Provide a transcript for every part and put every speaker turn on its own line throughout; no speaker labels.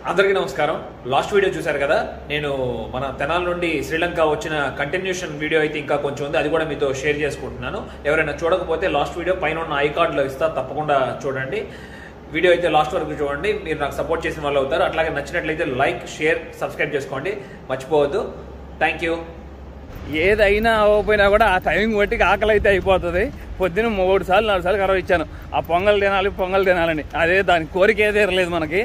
అందరికీ నమస్కారం last video చూశారు కదా నేను మన తెనాల నుండి శ్రీలంక వచ్చిన కంటిన్యూషన్ వీడియో అయితే ఇంకా కొంచెం ఉంది అది కూడా మీతో షేర్ చేసుకుంటున్నాను ఎవరైనా చూడకపోతే లాస్ట్ వీడియో పైన ఉన్న ఐ కార్డులో ఇస్తా తప్పకుండా చూడండి వీడియో అయితే లాస్ట్ వరకు చూడండి మీరు నాకు సపోర్ట్ చేసిన వాళ్ళు అవుతారు అట్లాగే నచ్చినట్లయితే లైక్ షేర్ సబ్స్క్రైబ్ చేసుకోండి మర్చిపోవద్దు థ్యాంక్ యూ
ఏదైనా అవ్వకపోయినా కూడా ఆ టైమింగ్ బట్టి ఆకలి అయితే అయిపోతుంది పొద్దున్న మూడు సార్లు నాలుగు సార్లు కరవ ఇచ్చాను ఆ పొంగల్ తినాలి పొంగల్ తినాలని అదే దాని కోరిక ఏది తీరలేదు మనకి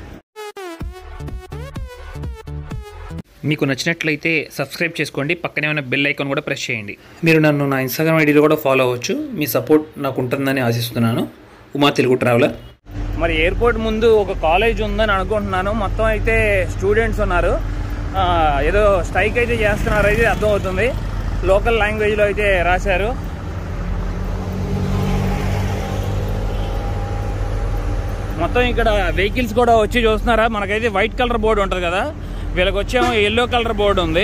మీకు నచ్చినట్లయితే సబ్స్క్రైబ్ చేసుకోండి పక్కనే ఉన్న బెల్ ఐకాన్ కూడా ప్రెస్ చేయండి మీరు నన్ను నా ఇన్స్టాగ్రామ్ ఐడీలో కూడా ఫాలో అవ్వచ్చు మీ సపోర్ట్ నాకు ఉంటుందని ఆశిస్తున్నాను ఉమా తెలుగు ట్రావెలర్
మరి ఎయిర్పోర్ట్ ముందు ఒక కాలేజ్ ఉందని అనుకుంటున్నాను మొత్తం అయితే స్టూడెంట్స్ ఉన్నారు ఆ, ఏదో స్ట్రైక్ అయితే చేస్తున్నారు అయితే అర్థమవుతుంది లోకల్ లాంగ్వేజ్లో అయితే రాశారు మొత్తం ఇక్కడ వెహికల్స్ కూడా వచ్చి చూస్తున్నారా మనకైతే వైట్ కలర్ బోర్డు ఉంటుంది కదా వీళ్ళకి వచ్చేమో ఎల్లో కలర్ బోర్డు ఉంది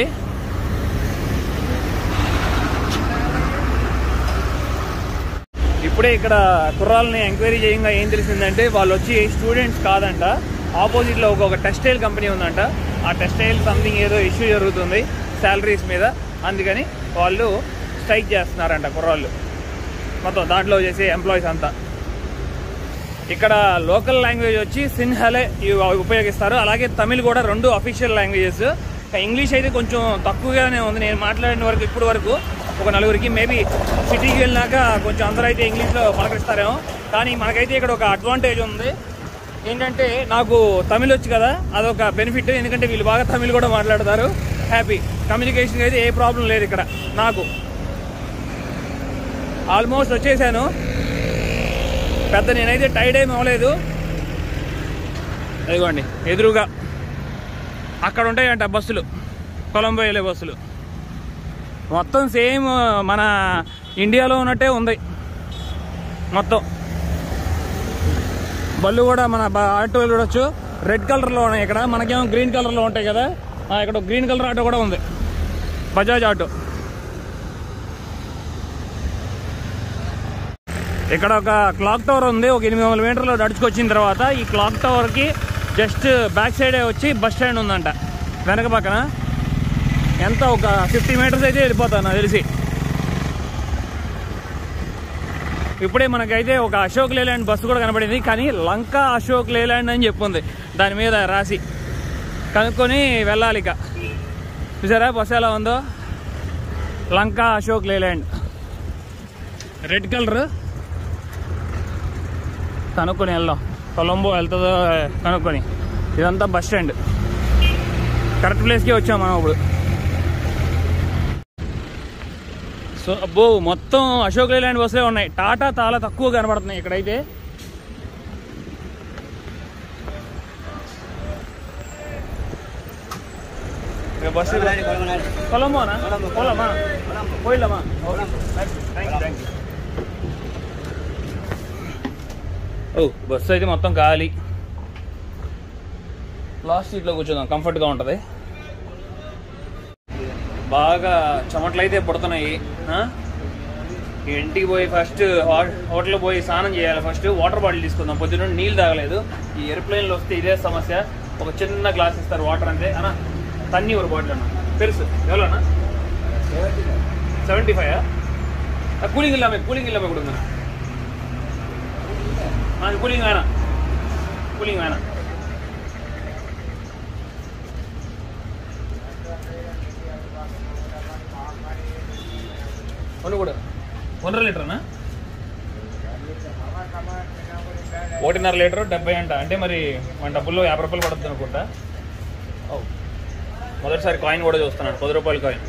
ఇప్పుడే ఇక్కడ కుర్రాలని ఎంక్వైరీ చేయంగా ఏం తెలిసిందంటే వాళ్ళు వచ్చి స్టూడెంట్స్ కాదంట ఆపోజిట్లో ఒక ఒక టెక్స్టైల్ కంపెనీ ఉందంట ఆ టెక్స్టైల్ సంథింగ్ ఏదో ఇష్యూ జరుగుతుంది శాలరీస్ మీద అందుకని వాళ్ళు స్ట్రైక్ చేస్తున్నారంట కుర్రాళ్ళు మొత్తం దాంట్లో చేసే ఎంప్లాయీస్ అంతా ఇక్కడ లోకల్ లాంగ్వేజ్ వచ్చి సిన్హలే ఇవి ఉపయోగిస్తారు అలాగే తమిళ్ కూడా రెండు అఫీషియల్ లాంగ్వేజెస్ ఇంగ్లీష్ అయితే కొంచెం తక్కువగానే ఉంది నేను మాట్లాడిన వరకు ఇప్పుడు వరకు ఒక నలుగురికి మేబీ సిటీకి వెళ్ళినాక కొంచెం అందరూ అయితే ఇంగ్లీష్లో పలకరిస్తారేమో కానీ మనకైతే ఇక్కడ ఒక అడ్వాంటేజ్ ఉంది ఏంటంటే నాకు తమిళ్ వచ్చు కదా అదొక బెనిఫిట్ ఎందుకంటే వీళ్ళు బాగా తమిళ్ కూడా మాట్లాడతారు హ్యాపీ కమ్యూనికేషన్ అయితే ఏ ప్రాబ్లం లేదు ఇక్కడ నాకు ఆల్మోస్ట్ వచ్చేసాను పెద్ద నేనైతే టైడ్ ఏమి అవ్వలేదు ఇదిగోండి ఎదురుగా అక్కడ ఉంటాయంట బస్సులు కొలంబో వెళ్ళే బస్సులు మొత్తం సేమ్ మన ఇండియాలో ఉన్నట్టే ఉంది మొత్తం బళ్ళు కూడా మన బ- ఆటోలు చూడొచ్చు రెడ్ కలర్లో ఉన్నాయి ఇక్కడ మనకేమో గ్రీన్ కలర్లో ఉంటాయి కదా ఆ, ఇక్కడ ఒక గ్రీన్ కలర్ ఆటో కూడా ఉంది బజాజ్ ఆటో ఇక్కడ ఒక క్లాక్ టవర్ ఉంది ఒక ఎనిమిది వందల మీటర్లు నడుచుకొచ్చిన తర్వాత ఈ క్లాక్ టవర్కి జస్ట్ బ్యాక్ సైడే వచ్చి బస్ స్టాండ్ ఉందంట వెనక పక్కన ఎంత ఒక ఫిఫ్టీ మీటర్స్ అయితే వెళ్ళిపోతాను నాకు తెలిసి ఇప్పుడే మనకైతే ఒక అశోక్ లేలాండ్ బస్సు కూడా కనబడింది కానీ లంక అశోక్ లేలాండ్ అని చెప్పుంది దాని మీద రాసి కనుక్కొని వెళ్ళాలి ఇక చూసారా బస్సు ఎలా ఉందో Lanka Ashok Leyland red colour కనుక్కొని వెళ్దాం కొలంబో వెళ్తుందో కనుక్కొని ఇదంతా బస్ స్టాండ్ కరెక్ట్ ప్లేస్కే వచ్చాం మనం ఇప్పుడు సో అబ్బో మొత్తం అశోక్ లేలాండ్ బస్సులే ఉన్నాయి టాటా చాలా తక్కువ కనబడుతున్నాయి ఇక్కడైతే ఇక బస్సు కొలంబోనా పోలామా పోయిల్లమా థ్యాంక్ థ్యాంక్ యూ ఓ బస్సు అయితే మొత్తం ఖాళీ లాస్ట్ సీట్లో కూర్చుందాం కంఫర్ట్గా ఉంటుంది బాగా చెమటలు అయితే పుడుతున్నాయి ఆ? ఇంటికి పోయి ఫస్ట్ హోటల్ పోయి స్నానం చేయాలి ఫస్ట్ వాటర్ బాటిల్ తీసుకుందాం పొద్దున్న నీళ్ళు తాగలేదు ఈ ఏరోప్లేన్లో వస్తే ఇదే సమస్య ఒక చిన్న గ్లాస్ ఇస్తారు వాటర్ అంతే అన్న తన్ని ఒక బాటిల్ అన్న పెరుసు ఎవరన్నా సెవెంటీ ఫైవ్ కూలింగ్ ఇల్లామే కూలింగ్ ఇల్లామే కూడా ఉందన్నా నాకు కూలింగ్ వేణా కూలింగ్ వేణా ఒన్ను కూడా ఒన్నర లీటర్నా ఒకటిన్నర లీటర్ డెబ్బై అంట అంటే మరి మన డబ్బుల్లో యాభై రూపాయలు పడుతుంది అనుకుంటా ఓ. మొదటిసారి కాయిన్ కూడా చూస్తున్నాను పది రూపాయల కాయిన్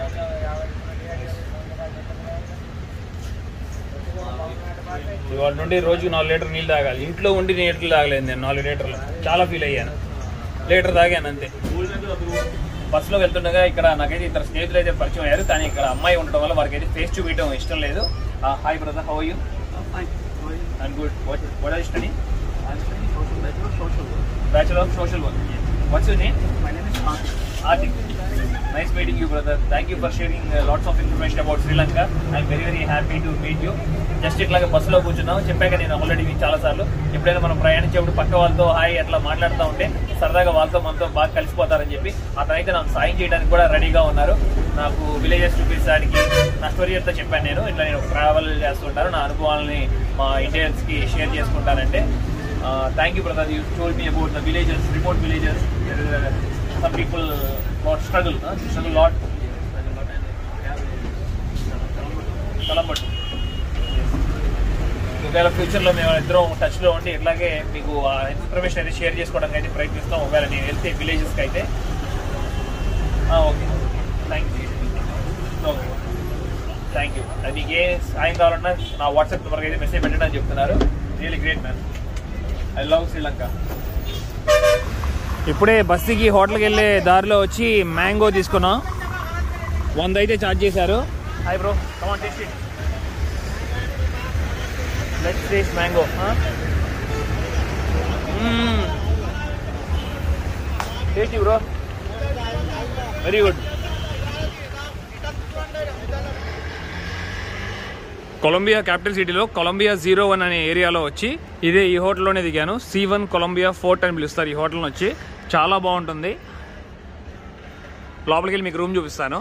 ఇవాళ నుండి రోజుకి నాలుగు లీటర్ నీళ్ళు తాగాలి ఇంట్లో ఉండి నీళ్ళు తాగలేదు నేను నాలుగు లీటర్లు చాలా ఫీల్ అయ్యాను లీటర్ తాగాను అంతే బస్సులో వెళ్తుండగా ఇక్కడ నాకైతే ఇద్దరు స్నేహితులు అయితే పరిచయం అయ్యారు కానీ ఇక్కడ అమ్మాయి ఉండడం వల్ల వారికి అయితే ఫేస్ చూపించడం ఇష్టం లేదు hi brother how you and good what are study bachelor of social work what's your name
Arthik nice meeting you brother thank you for sharing lots of information about Sri Lanka I'm very very happy to meet you just ఇట్లాగే బస్సులో కూర్చున్నాం చెప్పాక నేను already చాలా సార్లు ఎప్పుడైనా మనం ప్రయాణించేప్పుడు పక్క వాళ్ళతో హాయ్ అట్లా మాట్లాడుతూ ఉంటే సరదాగా వాళ్ళతో మనతో బాగా కలిసిపోతారని చెప్పి అతనైతే నాకు సాయం చేయడానికి కూడా రెడీగా ఉన్నారు నాకు విలేజెస్ చూపించడానికి నా స్టోరీ అంతా చెప్పాను నేను ఇట్లా నేను ట్రావెల్ చేస్తుంటాను నా అనుభవాలని మా ఇండియన్స్కి షేర్ చేసుకుంటానంటే thank you brother you told me about the villages remote villages some people lot struggle, huh? struggle lot. కలంబట్టు ఒకవేళ ఫ్యూచర్లో మేము ఇద్దరం టచ్లో ఉండి ఇట్లాగే మీకు ఆ ఇన్ఫర్మేషన్ అయితే షేర్ చేసుకోవడానికి అయితే ప్రయత్నిస్తాం ఒకవేళ నేను వెళ్తే విలేజెస్కి అయితే okay thank you okay thank you అది మీకు ఏ సాయం కావాలన్నా నా వాట్సాప్ నెంబర్కి అయితే మెసేజ్ పెట్టండి అని చెప్తున్నారు really great man I love Sri Lanka
ఇప్పుడే బస్తీకి హోటల్కి వెళ్ళే దారిలో వచ్చి మ్యాంగో తీసుకున్నాం వంద అయితే ఛార్జ్ చేశారు
hi bro come on taste it
let's taste mango
tasty bro
very good Colombia capital సిటీలో కొలంబియా జీరో వన్ అనే ఏరియాలో వచ్చి ఇదే ఈ హోటల్లోనే దిగాను సి వన్ కొలంబియా ఫోర్ట్ అని పిలుస్తారు ఈ హోటల్ని వచ్చి చాలా బాగుంటుంది లోపలికి వెళ్ళి మీకు రూమ్ చూపిస్తాను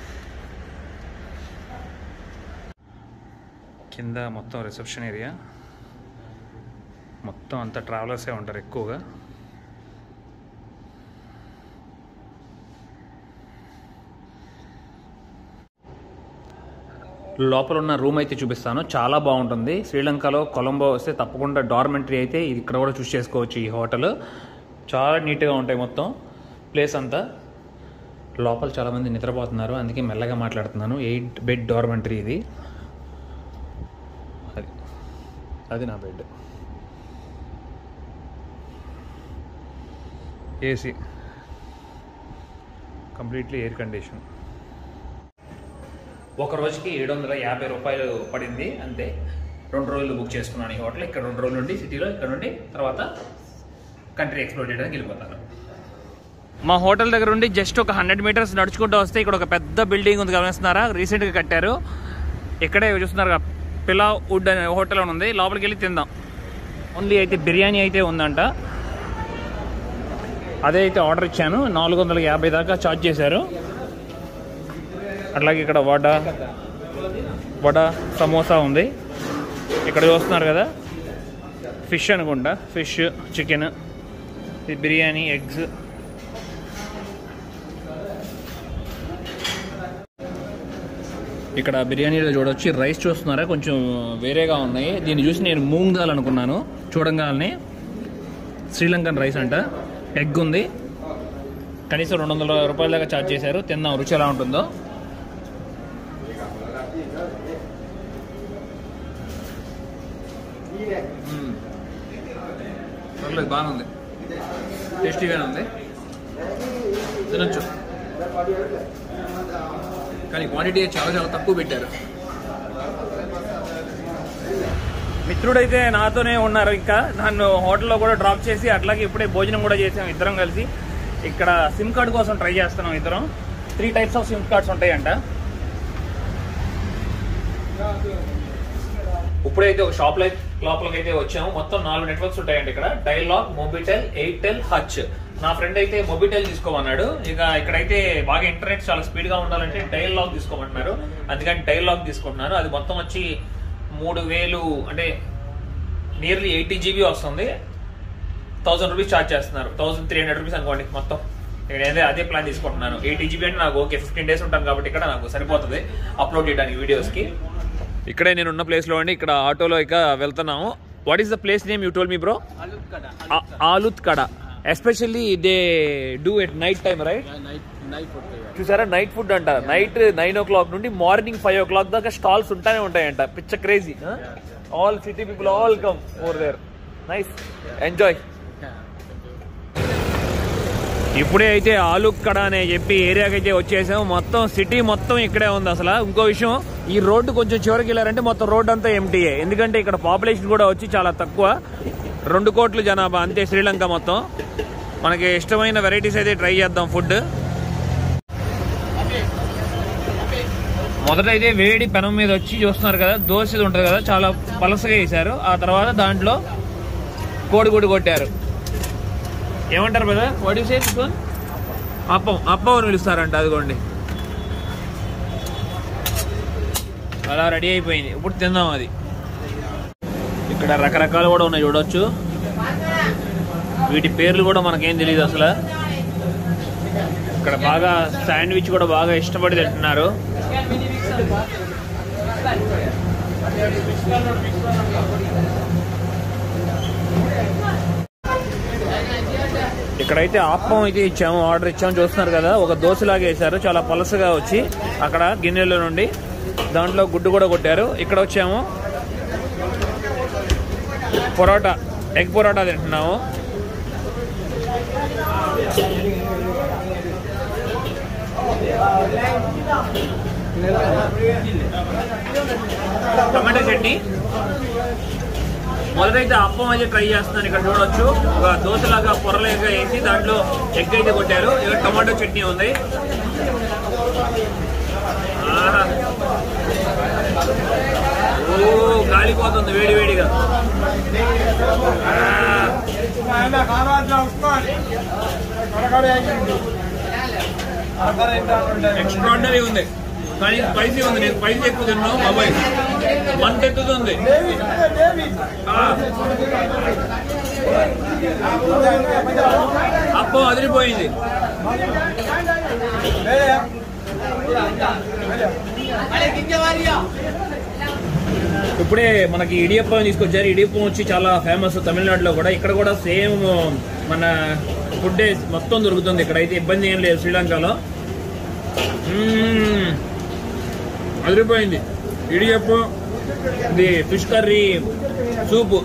కింద మొత్తం రిసెప్షన్ ఏరియా మొత్తం అంతా ట్రావెలర్సే ఉంటారు ఎక్కువగా లోపల ఉన్న రూమ్ అయితే చూపిస్తాను చాలా బాగుంటుంది శ్రీలంకలో కొలంబో వస్తే తప్పకుండా డార్మెంటరీ అయితే ఇది ఇక్కడ కూడా చూస్ చేసుకోవచ్చు ఈ హోటల్ చాలా నీట్గా ఉంటాయి మొత్తం ప్లేస్ అంతా లోపల చాలామంది నిద్రపోతున్నారు అందుకే మెల్లగా మాట్లాడుతున్నాను ఎయిట్ బెడ్ డార్మెంటరీ ఇది అది అది నా bed AC completely air condition
ఒక రోజుకి ఏడు వందల యాభై రూపాయలు పడింది అంతే రెండు రోజులు బుక్ చేసుకున్నాను ఈ హోటల్ ఇక్కడ రెండు రోజులు ఉండి సిటీలో ఇక్కడ నుండి తర్వాత కంట్రీ ఎక్స్ప్లోర్ చేయడానికి వెళ్ళిపోతాను
మా హోటల్ దగ్గర ఉండి జస్ట్ ఒక హండ్రెడ్ మీటర్స్ నడుచుకుంటూ వస్తే ఇక్కడ ఒక పెద్ద బిల్డింగ్ ఉంది గమనిస్తున్నారా రీసెంట్గా కట్టారు ఇక్కడే చూస్తున్నారు పిలా వుడ్ అనే హోటల్ అని ఉంది లోపలికి వెళ్ళి తిందాం ఓన్లీ అయితే బిర్యానీ అయితే ఉందంట అదే అయితే ఆర్డర్ ఇచ్చాను నాలుగు వందల యాభై దాకా ఛార్జ్ చేశారు అట్లాగే ఇక్కడ వడ వడ సమోసా ఉంది ఇక్కడ చూస్తున్నారు కదా ఫిష్ అనుకుంటా ఫిష్ చికెన్ ఇది బిర్యానీ ఎగ్స్ ఇక్కడ బిర్యానీలో చూడొచ్చి రైస్ చూస్తున్నారా కొంచెం వేరేగా ఉన్నాయి దీన్ని చూసి నేను మూంగ్ దాల్ అనుకున్నాను చూడంగానే శ్రీలంకన్ రైస్ అంట ఎగ్ ఉంది కనీసం రెండు వందల రూపాయల దాకా ఛార్జ్ చేశారు తిందాం రుచి ఎలా ఉంటుందో
పర్లేదు బాగుంది టేస్టీగానే ఉంది తినొచ్చు కానీ క్వాంటిటీ చాలా చాలా తక్కువ పెట్టారు
మిత్రుడైతే నాతోనే ఉన్నారు ఇంకా నన్ను హోటల్లో కూడా డ్రాప్ చేసి అట్లాగే ఇప్పుడే భోజనం కూడా చేసాం ఇద్దరం కలిసి ఇక్కడ సిమ్ కార్డ్ కోసం ట్రై చేస్తున్నాం ఇద్దరం three types of SIM cards ఉంటాయంట
ఇప్పుడైతే ఒక షాప్ లైట్ లోపలికి అయితే వచ్చాము మొత్తం నాలుగు నెట్వర్క్స్ ఉంటాయండి ఇక్కడ డైలాగ్ మొబిటెల్ ఎయిర్టెల్ హచ్ నా ఫ్రెండ్ అయితే మొబిటెల్ తీసుకోమన్నాడు ఇక ఇక్కడైతే బాగా ఇంటర్నెట్ చాలా స్పీడ్ గా ఉండాలంటే డైలాగ్ తీసుకోమంటున్నారు అందుకని డైలాగ్ తీసుకుంటున్నాను అది మొత్తం వచ్చి మూడు వేలు అంటే నియర్లీ ఎయిటీ జీబీ వస్తుంది థౌసండ్ రూపీస్ ఛార్జ్ చేస్తున్నారు థౌసండ్ త్రీ హండ్రెడ్ రూపీస్ అనుకోండి మొత్తం నేను అదే అదే ప్లాన్ తీసుకుంటున్నాను ఎయిటీ జీబీ అంటే నాకు ఓకే ఫిఫ్టీన్ డేస్ ఉంటాను కాబట్టి ఇక్కడ నాకు సరిపోతుంది అప్లోడ్ చేయడానికి వీడియోస్కి
ఇక్కడే నేను ఉన్న ప్లేస్లో అండి ఇక్కడ ఆటోలో ఇక వెళ్తున్నాము what is the place name you told me bro Aluth Kade especially they do at night time right చూసారా నైట్ ఫుడ్ అంట నైట్ నైన్ ఓ క్లాక్ నుండి మార్నింగ్ ఫైవ్ ఓ క్లాక్ దాకా స్టాల్స్ ఉంటానే ఉంటాయంట పిచ్చ crazy all city people all come over there nice enjoy ఇప్పుడే అయితే ఆలుక్కడ అనే చెప్పి ఏరియాకి అయితే వచ్చేసాం మొత్తం సిటీ మొత్తం ఇక్కడే ఉంది అసలు ఇంకో విషయం ఈ రోడ్డు కొంచెం చివరికి వెళ్ళారంటే మొత్తం రోడ్ అంతా ఎంటీఏ ఎందుకంటే ఇక్కడ పాపులేషన్ కూడా వచ్చి చాలా తక్కువ రెండు కోట్ల జనాభా అంతే శ్రీలంక మొత్తం మనకి ఇష్టమైన వెరైటీస్ అయితే ట్రై చేద్దాం ఫుడ్ మొదట అయితే వేడి పెనం మీద వచ్చి చూస్తున్నారు కదా దోశ ఉంటుంది కదా చాలా పలసగా వేశారు ఆ తర్వాత దాంట్లో కోడిగుడ్డు కొట్టారు ఏమంటారు కదా వాట్ యూ సే అప్పం అప్పం అని పిలుస్తారంట అదిగోండి అలా రెడీ అయిపోయింది ఇప్పుడు తిందాం అది ఇక్కడ రకరకాలు కూడా ఉన్నాయి చూడొచ్చు వీటి పేర్లు కూడా మనకేం తెలియదు అసలు ఇక్కడ బాగా శాండ్విచ్ కూడా బాగా ఇష్టపడి తింటున్నారు ఇక్కడైతే ఆప్పం అయితే ఇచ్చాము ఆర్డర్ ఇచ్చాము చూస్తున్నారు కదా ఒక దోశలాగా వేశారు చాలా పలసగా వచ్చి అక్కడ గిన్నెల నుండి దాంట్లో గుడ్డు కూడా కొట్టారు ఇక్కడ వచ్చాము పొరోటా ఎగ్ పొరోటా తింటున్నాము టమాటో చట్నీ మొదటైతే అప్పం అయితే ట్రై చేస్తున్నాను ఇక్కడ చూడొచ్చు ఒక దోశలాగా పొరలేగా వేసి దాంట్లో ఎగ్ అయితే కొట్టారు ఇక్కడ టమాటో చట్నీ ఉంది ఆహా. ఓ గాలిపోతుంది వేడి వేడిగా ఎక్స్ట్రాడనరీ ఉంది కానీ స్పైసీ ఉంది నేను స్పైసీ ఎక్కువ తిన్నాను బాబాయ్ మంట ఎత్తుతుంది ఆ. అప్పం అదిరిపోయింది ఇప్పుడే మనకి ఇడియప్పం తీసుకొచ్చారు ఇడియప్పం వచ్చి చాలా ఫేమస్ తమిళనాడులో కూడా ఇక్కడ కూడా సేమ్ మన ఫుడ్ మొత్తం దొరుకుతుంది ఇక్కడైతే ఇబ్బంది ఏం లేదు శ్రీలంకలో మ్మ్. అదిరిపోయింది ఇడియప్పం ఇది ఫిష్ కర్రీ సూపు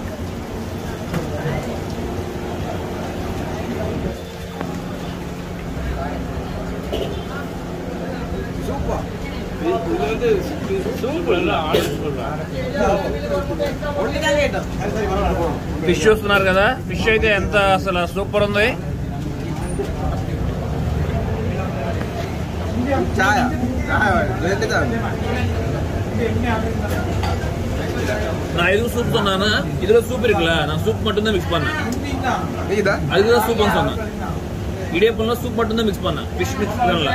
ఫిష్ చూస్తున్నారు కదా ఫిష్ అయితే ఎంత అసలు సూపర్ ఉంది
ಚಾಯ ಚಾಯ ಲೇಟ್
நான் எதுவும் சூப் சொன்னானா இதுல சூப் இருக்குல்ல நான் சூப் மட்டும் தான் மிக்ஸ் பண்ணேன்
இதா
அதுக்குதான் சூப்னு சொன்னேன் இடியப்பம்லாம் சூப் மட்டும் தான் மிக்ஸ் பண்ணேன் ஃபிஷ் மிக்ஸ் பண்ணல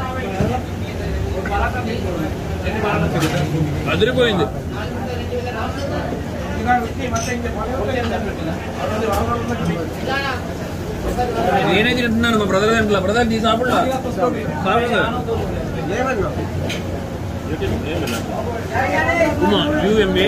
అదిరిపోయింది నేనే తింటున్నాను మా బ్రదర్ దాంట్లో బ్రదర్ తీ సాப்பிடல సాப்பிடுங்க ఉమా యూఎంఏ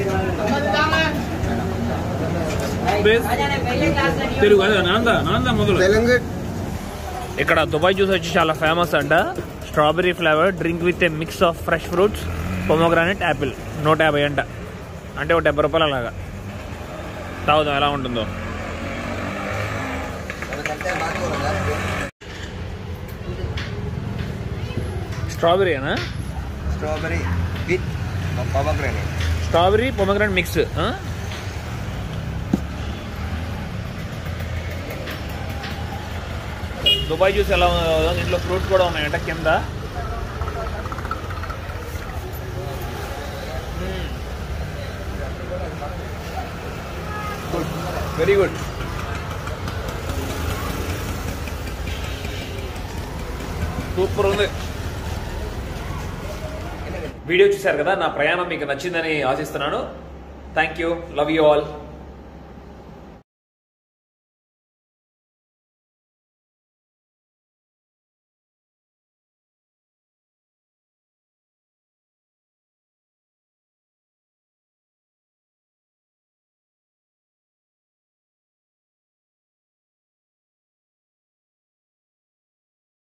తెలుగు అదే నాందా నాందా మొదలు
ತೆಲಂಗು
ఇక్కడ దుబాయ్ జ్యూస్ వచ్చి చాలా ఫేమస్ అంట strawberry flavour drink with a mix of fresh fruits pomegranate apple నూట యాభై అంట అంటే ఒక డెబ్బై రూపాయలు అలాగా తాగుదాం ఎలా ఉంటుందో స్ట్రాబెరీనా
strawberry with pomegranate
strawberry pomegranate mix Dubai juice ఎలా ఉందో దీంట్లో ఫ్రూట్స్ కూడా ఉన్నాయంట కింద వెరీ గుడ్ సూపర్ ఉంది వీడియో చూశారు కదా నా ప్రయాణం మీకు నచ్చిందని ఆశిస్తున్నాను thank you love you all